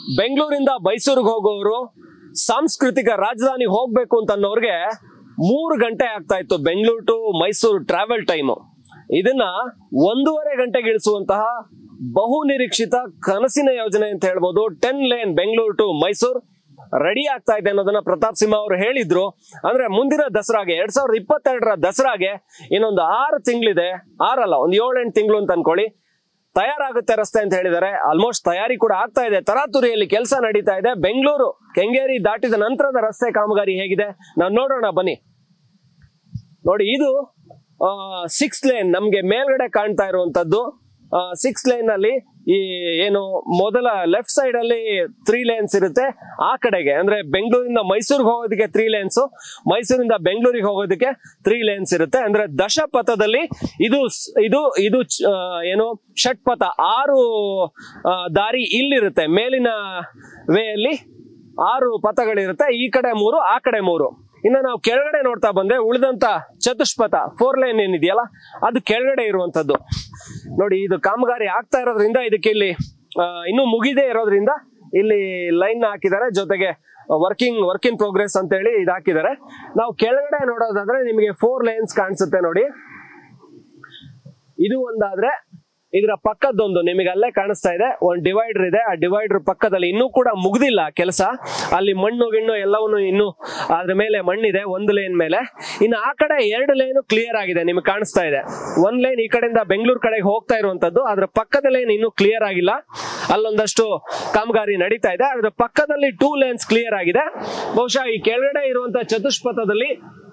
ಬೆಂಗಳೂರಿಂದ ಮೈಸೂರಿಗೆ ಹೋಗೋರು ಸಾಂಸ್ಕೃತಿಕ ರಾಜಧಾನಿ ಹೋಗ್ಬೇಕು ಅಂತ ಅನ್ನೋರ್ಗೆ ಮೂರು ಗಂಟೆ ಆಗ್ತಾ ಇತ್ತು Bengaluru to Mysuru travel time ಇದನ್ನ ಒಂದೂವರೆ ಗಂಟೆಗೆ ಇಳಿಸುವಂತಹ ಬಹು ನಿರೀಕ್ಷಿತ ಕನಸಿನ ಯೋಜನೆ ಅಂತ ಹೇಳ್ಬೋದು ten lane Bengaluru to Mysuru ready ಆಗ್ತಾ ಇದೆ ಅನ್ನೋದನ್ನ ಪ್ರತಾಪ್ ಸಿಂಹ ಅವರು ಹೇಳಿದ್ರು ಅಂದ್ರೆ ಮುಂದಿನ ದಸರಾಗೆ ಎರಡ್ ಸಾವಿರದ ಇಪ್ಪತ್ತೆರಡರ ದಸರಾಗೆ ಇನ್ನೊಂದು ಆರು ತಿಂಗಳಿದೆ ಆರಲ್ಲ ಒಂದು ಏಳೆಂಟು ತಿಂಗಳು ಅಂತ ಅನ್ಕೊಳ್ಳಿ ತಯಾರಾಗುತ್ತೆ ರಸ್ತೆ ಅಂತ ಹೇಳಿದ್ದಾರೆ ಆಲ್ಮೋಸ್ಟ್ ತಯಾರಿ ಕೂಡ ಆಗ್ತಾ ಇದೆ ತರಾತುರಿಯಲ್ಲಿ ಕೆಲಸ ನಡೀತಾ ಇದೆ ಬೆಂಗಳೂರು ಕೆಂಗೇರಿ ದಾಟಿದ ನಂತರದ ರಸ್ತೆ ಕಾಮಗಾರಿ ಹೇಗಿದೆ ನಾವು ನೋಡೋಣ ಬನ್ನಿ ನೋಡಿ ಇದು ಸಿಕ್ಸ್ ಲೇನ್ ನಮ್ಗೆ ಮೇಲ್ಗಡೆ ಕಾಣ್ತಾ ಇರುವಂತದ್ದು ಸಿಕ್ಸ್ ಲೈನ್ ಅಲ್ಲಿ ಈ ಏನು ಮೊದಲ ಲೆಫ್ಟ್ ಸೈಡ್ ಅಲ್ಲಿ ತ್ರೀ ಲೇನ್ಸ್ ಇರುತ್ತೆ ಆ ಕಡೆಗೆ ಅಂದ್ರೆ ಬೆಂಗಳೂರಿಂದ ಮೈಸೂರಿಗೆ ಹೋಗೋದಕ್ಕೆ ತ್ರೀ ಲೇನ್ಸ್ ಮೈಸೂರಿಂದ ಬೆಂಗಳೂರಿಗೆ ಹೋಗೋದಕ್ಕೆ ತ್ರೀ ಲೇನ್ಸ್ ಇರುತ್ತೆ ಅಂದ್ರೆ ದಶಪಥದಲ್ಲಿ ಇದು ಸ್- ಇದು ಇದು ಚ- ಆ, ಏನು ಷಟ್ಪಥ ಆರು ಆ, ದಾರಿ ಇಲ್ಲಿರುತ್ತೆ ಮೇಲಿನ ವೇಯಲ್ಲಿ ಆರು ಪಥಗಳಿರುತ್ತೆ ಈ ಕಡೆ ಮೂರು ಆ ಕಡೆ ಮೂರು ಇನ್ನು ನಾವು ಕೆಳಗಡೆ ನೋಡ್ತಾ ಬಂದ್ರೆ ಉಳಿದಂತ ಚತುಷ್ಪಥ ಫೋರ್ ಲೈನ್ ಏನಿದೆಯಲ್ಲ ಅದು ಕೆಳಗಡೆ ಇರುವಂತದ್ದು ನೋಡಿ ಇದು ಕಾಮಗಾರಿ ಆಗ್ತಾ ಇರೋದ್ರಿಂದ ಇದಕ್ಕೆ ಇಲ್ಲಿ ಆ, ಇನ್ನೂ ಮುಗಿದೇ ಇರೋದ್ರಿಂದ ಇಲ್ಲಿ ಲೈನ್ ಹಾಕಿದ್ದಾರೆ ಜೊತೆಗೆ ವರ್ಕಿಂಗ್ ವರ್ಕ್ ಇನ್ ಪ್ರೋಗ್ರೆಸ್ ಅಂತ ಹೇಳಿ ಇದು ಹಾಕಿದ್ದಾರೆ ನಾವು ಕೆಳಗಡೆ ನೋಡೋದಾದ್ರೆ ನಿಮಗೆ ಫೋರ್ ಲೈನ್ಸ್ ಕಾಣಿಸುತ್ತೆ ನೋಡಿ ಇದು ಒಂದಾದ್ರೆ ಇದರ ಪಕ್ಕದೊಂದು ನಿಮಗೆ ಅಲ್ಲೇ ಕಾಣಿಸ್ತಾ ಇದೆ ಒಂದು ಡಿವೈಡರ್ ಇದೆ ಆ ಡಿವೈಡರ್ ಪಕ್ಕದಲ್ಲಿ ಇನ್ನೂ ಕೂಡ ಮುಗ್ದಿಲ್ಲ ಕೆಲಸ ಅಲ್ಲಿ ಮಣ್ಣು ಗಿಣ್ಣು ಎಲ್ಲವನ್ನು ಇನ್ನು ಅದ್ರ ಮೇಲೆ ಮಣ್ಣಿದೆ ಒಂದು ಲೈನ್ ಮೇಲೆ ಇನ್ನು ಆ ಕಡೆ ಎರಡು ಲೈನ್ ಕ್ಲಿಯರ್ ಆಗಿದೆ ನಿಮಗೆ ಕಾಣಿಸ್ತಾ ಇದೆ ಒಂದ್ ಲೈನ್ ಈ ಕಡೆಯಿಂದ ಬೆಂಗಳೂರು ಕಡೆಗೆ ಹೋಗ್ತಾ ಇರುವಂತದ್ದು ಅದ್ರ ಪಕ್ಕದ ಲೈನ್ ಇನ್ನೂ ಕ್ಲಿಯರ್ ಆಗಿಲ್ಲ ಅಲ್ಲೊಂದಷ್ಟು ಕಾಮಗಾರಿ ನಡೀತಾ ಇದೆ ಅದ್ರ ಪಕ್ಕದಲ್ಲಿ ಟೂ ಲೈನ್ಸ್ ಕ್ಲಿಯರ್ ಆಗಿದೆ ಬಹುಶಃ ಈ ಕೆಳಗಡೆ ಇರುವಂತಹ ಚತುಷ್ಪಥದಲ್ಲಿ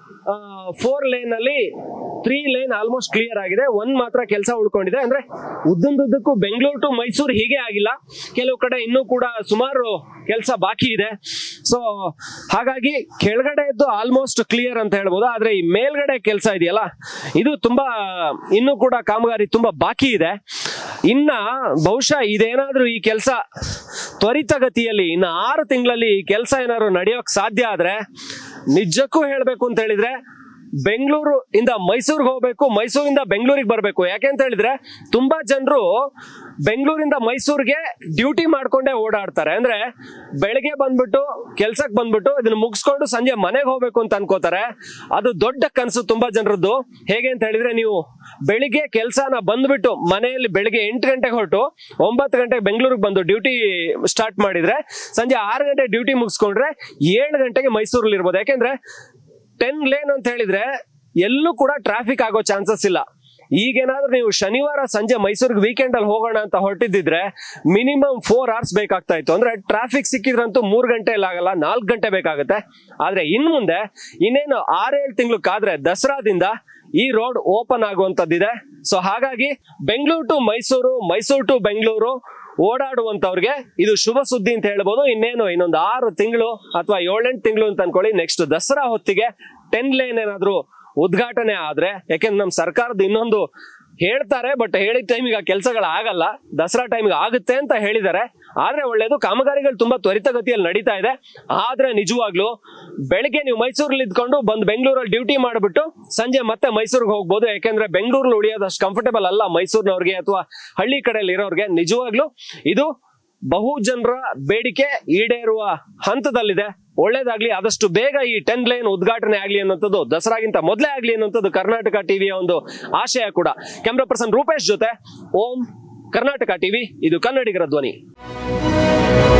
ಫೋರ್ ಲೈನ್ ಅಲ್ಲಿ ತ್ರೀ ಲೈನ್ ಆಲ್ಮೋಸ್ಟ್ ಕ್ಲಿಯರ್ ಆಗಿದೆ ಒಂದ್ ಮಾತ್ರ ಕೆಲಸ ಉಳ್ಕೊಂಡಿದೆ ಅಂದ್ರೆ ಉದ್ದಂದುದ್ದಕ್ಕೂ ಬೆಂಗಳೂರು ಟು ಮೈಸೂರು ಹೀಗೆ ಆಗಿಲ್ಲ ಕೆಲವು ಕಡೆ ಇನ್ನೂ ಕೂಡ ಸುಮಾರು ಕೆಲಸ ಬಾಕಿ ಇದೆ ಸೊ ಹಾಗಾಗಿ ಕೆಳಗಡೆ ಇದ್ದು ಆಲ್ಮೋಸ್ಟ್ ಕ್ಲಿಯರ್ ಅಂತ ಹೇಳ್ಬೋದು ಆದ್ರೆ ಈ ಮೇಲ್ಗಡೆ ಕೆಲಸ ಇದೆಯಲ್ಲ ಇದು ತುಂಬಾ ಇನ್ನೂ ಕೂಡ ಕಾಮಗಾರಿ ತುಂಬಾ ಬಾಕಿ ಇದೆ ಇನ್ನ ಬಹುಶಃ ಇದೇನಾದ್ರೂ ಈ ಕೆಲಸ ತ್ವರಿತಗತಿಯಲ್ಲಿ ಇನ್ನು ಆರು ತಿಂಗಳಲ್ಲಿ ಈ ಕೆಲಸ ಏನಾದ್ರು ನಡೆಯೋಕ್ ಸಾಧ್ಯ ಆದ್ರೆ ನಿಜಕ್ಕೂ ಹೇಳ್ಬೇಕು ಅಂತ ಹೇಳಿದ್ರೆ ಬೆಂಗಳೂರು ಇಂದ ಮೈಸೂರಿಗೆ ಹೋಗ್ಬೇಕು ಮೈಸೂರಿಂದ ಬೆಂಗಳೂರಿಗೆ ಬರಬೇಕು ಯಾಕೆ ಅಂತ ಹೇಳಿದ್ರೆ ತುಂಬಾ ಜನರು ಬೆಂಗಳೂರಿಂದ ಮೈಸೂರಿಗೆ ಡ್ಯೂಟಿ ಮಾಡ್ಕೊಂಡೇ ಓಡಾಡ್ತಾರೆ ಅಂದ್ರೆ ಬೆಳಗ್ಗೆ ಬಂದ್ಬಿಟ್ಟು ಕೆಲ್ಸಕ್ಕೆ ಬಂದ್ಬಿಟ್ಟು ಇದನ್ನ ಮುಗಿಸ್ಕೊಂಡು ಸಂಜೆ ಮನೆಗೆ ಹೋಗ್ಬೇಕು ಅಂತ ಅನ್ಕೋತಾರೆ ಅದು ದೊಡ್ಡ ಕನಸು ತುಂಬಾ ಜನರದ್ದು ಹೇಗೆ ಅಂತ ಹೇಳಿದ್ರೆ ನೀವು ಬೆಳಿಗ್ಗೆ ಕೆಲಸನ ಬಂದ್ಬಿಟ್ಟು ಮನೆಯಲ್ಲಿ ಬೆಳಿಗ್ಗೆ ಎಂಟು ಗಂಟೆಗೆ ಹೊರಟು ಒಂಬತ್ತು ಗಂಟೆಗೆ ಬೆಂಗಳೂರಿಗೆ ಬಂದು ಡ್ಯೂಟಿ ಸ್ಟಾರ್ಟ್ ಮಾಡಿದ್ರೆ ಸಂಜೆ ಆರು ಗಂಟೆ ಡ್ಯೂಟಿ ಮುಗಿಸ್ಕೊಂಡ್ರೆ ಏಳು ಗಂಟೆಗೆ ಮೈಸೂರಲ್ಲಿ ಇರ್ಬೋದು ಯಾಕೆಂದ್ರೆ ಟೆನ್ ಲೇನ್ ಅಂತ ಹೇಳಿದ್ರೆ ಎಲ್ಲೂ ಕೂಡ ಟ್ರಾಫಿಕ್ ಆಗೋ ಚಾನ್ಸಸ್ ಇಲ್ಲ ಈಗೇನಾದ್ರೂ ನೀವು ಶನಿವಾರ ಸಂಜೆ ಮೈಸೂರಿಗೆ ವೀಕೆಂಡ್ ಅಲ್ಲಿ ಹೋಗೋಣ ಅಂತ ಹೊರಟಿದ್ದಿದ್ರೆ ಮಿನಿಮಮ್ ಫೋರ್ ಅವರ್ಸ್ ಬೇಕಾಗ್ತಾ ಇತ್ತು ಅಂದ್ರೆ ಟ್ರಾಫಿಕ್ ಸಿಕ್ಕಿದ್ರಂತೂ ಮೂರ್ ಗಂಟೆಯಲ್ಲಿ ಆಗಲ್ಲ ನಾಲ್ಕು ಗಂಟೆ ಬೇಕಾಗುತ್ತೆ ಆದ್ರೆ ಇನ್ ಮುಂದೆ ಇನ್ನೇನು ಆರೇಳು ತಿಂಗಳು ಕಾದ್ರೆ ದಸರಾದಿಂದ ಈ ರೋಡ್ ಓಪನ್ ಆಗುವಂತದ್ದಿದೆ ಸೊ ಹಾಗಾಗಿ ಬೆಂಗಳೂರು ಟು ಮೈಸೂರು ಮೈಸೂರು ಟು ಬೆಂಗಳೂರು ಓಡಾಡುವಂತವ್ರಿಗೆ ಇದು ಶುಭ ಸುದ್ದಿ ಅಂತ ಹೇಳ್ಬೋದು ಇನ್ನೇನು ಇನ್ನೊಂದು ಆರು ತಿಂಗಳು ಅಥವಾ ಏಳೆಂಟು ತಿಂಗಳು ಅಂತ ಅನ್ಕೊಳ್ಳಿ ನೆಕ್ಸ್ಟ್ ದಸರಾ ಹೊತ್ತಿಗೆ ಟೆನ್ ಲೈನ್ ಏನಾದ್ರು ಉದ್ಘಾಟನೆ ಆದ್ರೆ ಯಾಕೆಂದ್ರೆ ನಮ್ಮ ಸರ್ಕಾರದ ಇನ್ನೊಂದು ಹೇಳ್ತಾರೆ ಬಟ್ ಹೇಳಿದ ಟೈಮಿಗೆ ಆ ಕೆಲಸಗಳು ಆಗಲ್ಲ ದಸರಾ ಟೈಮಿಗೆ ಆಗುತ್ತೆ ಅಂತ ಹೇಳಿದ್ದಾರೆ ಆದ್ರೆ ಒಳ್ಳೇದು ಕಾಮಗಾರಿಗಳು ತುಂಬಾ ತ್ವರಿತಗತಿಯಲ್ಲಿ ನಡೀತಾ ಇದೆ ಆದ್ರೆ ನಿಜವಾಗ್ಲೂ ಬೆಳಿಗ್ಗೆ ನೀವು ಮೈಸೂರಲ್ಲಿ ಇದ್ಕೊಂಡು ಬಂದು ಬೆಂಗಳೂರಲ್ಲಿ ಡ್ಯೂಟಿ ಮಾಡಿಬಿಟ್ಟು ಸಂಜೆ ಮತ್ತೆ ಮೈಸೂರಿಗೆ ಹೋಗ್ಬೋದು ಯಾಕೆಂದ್ರೆ ಬೆಂಗಳೂರಲ್ಲಿ ಉಳಿಯೋದು ಅಷ್ಟು ಕಂಫರ್ಟೇಬಲ್ ಅಲ್ಲ ಮೈಸೂರಿನವ್ರಿಗೆ ಅಥವಾ ಹಳ್ಳಿ ಕಡೆಯಲ್ಲಿ ಇರೋರಿಗೆ ನಿಜವಾಗ್ಲೂ ಇದು ಬಹು ಜನರ ಬೇಡಿಕೆ ಈಡೇರುವ ಹಂತದಲ್ಲಿದೆ ಒಳ್ಳೇದಾಗ್ಲಿ ಆದಷ್ಟು ಬೇಗ ಈ ಟೆನ್ ಲೈನ್ ಉದ್ಘಾಟನೆ ಆಗ್ಲಿ ಅನ್ನೋಂಥದ್ದು ದಸರಾಗಿಂತ ಮೊದಲೇ ಆಗ್ಲಿ ಅನ್ನೋಂಥದ್ದು ಕರ್ನಾಟಕ ಟಿವಿಯ ಒಂದು ಆಶಯ ಕೂಡ ಕ್ಯಾಮ್ರಾ ಪರ್ಸನ್ ರೂಪೇಶ್ ಜೊತೆ ಓಂ ಕರ್ನಾಟಕ ಟಿವಿ ಇದು ಕನ್ನಡಿಗರ ಧ್ವನಿ